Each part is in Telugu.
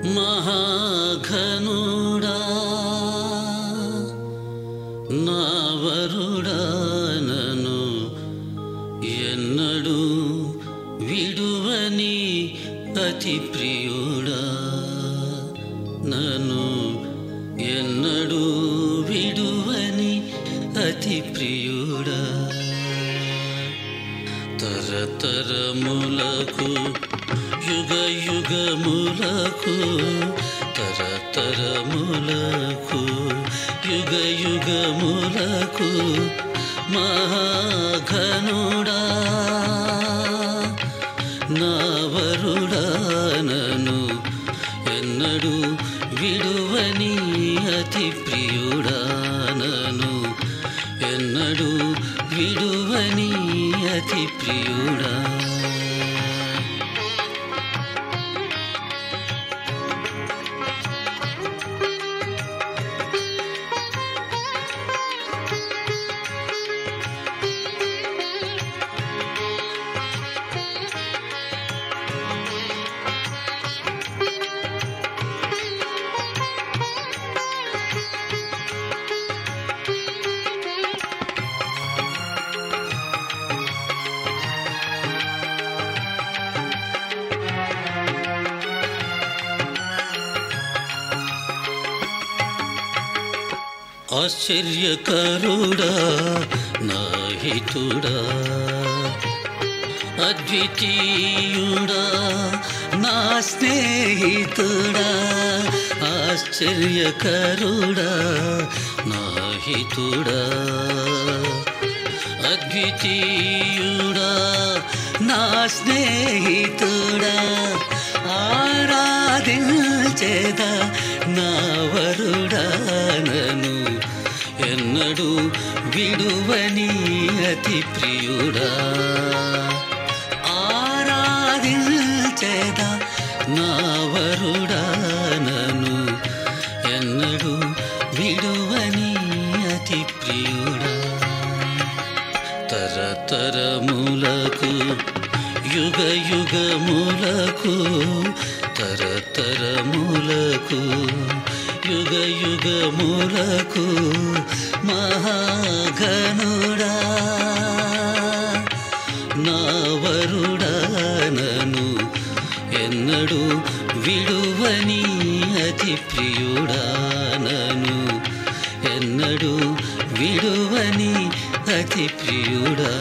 మహాఘనుడా నావరుడానను ఎన్నడూ విడువని అతి ప్రియుడా నన్ను ఎన్నడూ విడువని అతి ప్రియుడా తరతరములకు యుగ యుగములకు తరతరములకు యుగ యుగములకు మహాఘనుడా నావరుడానను ఎన్నడూ విడువని అతి ప్రియుడానను ఎన్నడూ విడువని అతి ప్రియుడా ఆశ్చర్యకరుడా నాహితుడా అద్వితీయుడా నా స్నేహితుడా ఆశ్చర్యకరుడా నాహితుడా అద్వితీయుడా నా స్నేహితుడా ఆరాధించేదా నా వరుడానను ఎన్నడూ విడువని అతి ప్రియుడా ఆరాధించేదా నా వరుడానను ఎన్నడూ విడువని అతి ప్రియుడా తరతరములకు యుగ యుగములకు తరతరములకు యుగ యుగములకు మహాఘనుడా నావరుడానను ఎన్నడూ విడువని అతి ప్రియుడానను ఎన్నడూ విడువని అతి ప్రియుడా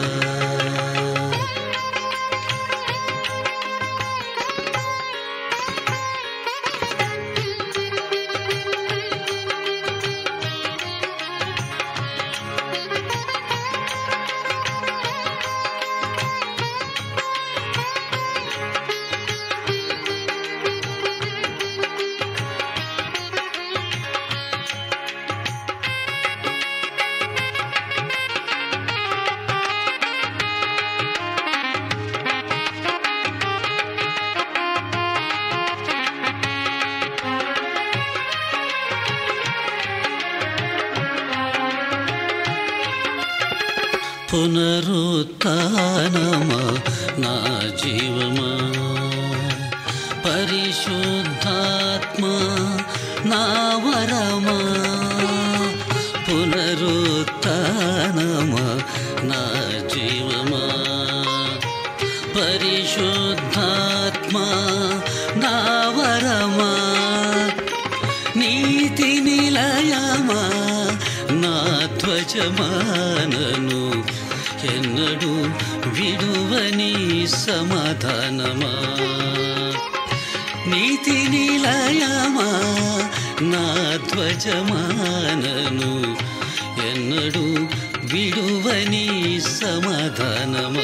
పునరుత్నమా నా జీవమా పరిశుద్ధాత్మ నా వరమా పునరుత్నమా నా జీవమా పరిశుద్ధాత్మ నా వరమా నీతి నిలయమా నా ధ్వజమానను ఎన్నడూ విడువని సమాధానమా నీతి నిలయమా నా ధ్వజమానను ఎన్నడూ విడువని సమాధానమా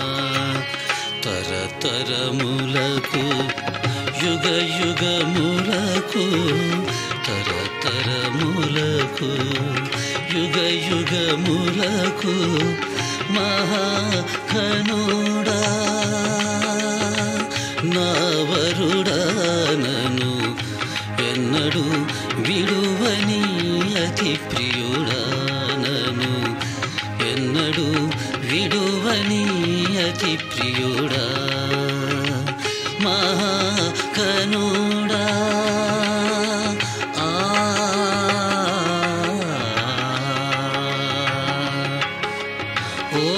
తరతరములకు యుగ యుగములకు తరతరములకు యుగ యుగములకు మహాకనుడా నావరుడానను ఎన్నడూ విడువని అతి ప్రియుడానను ఎన్నడూ విడువని అతి ప్రియుడా మహాకనుడా ఓ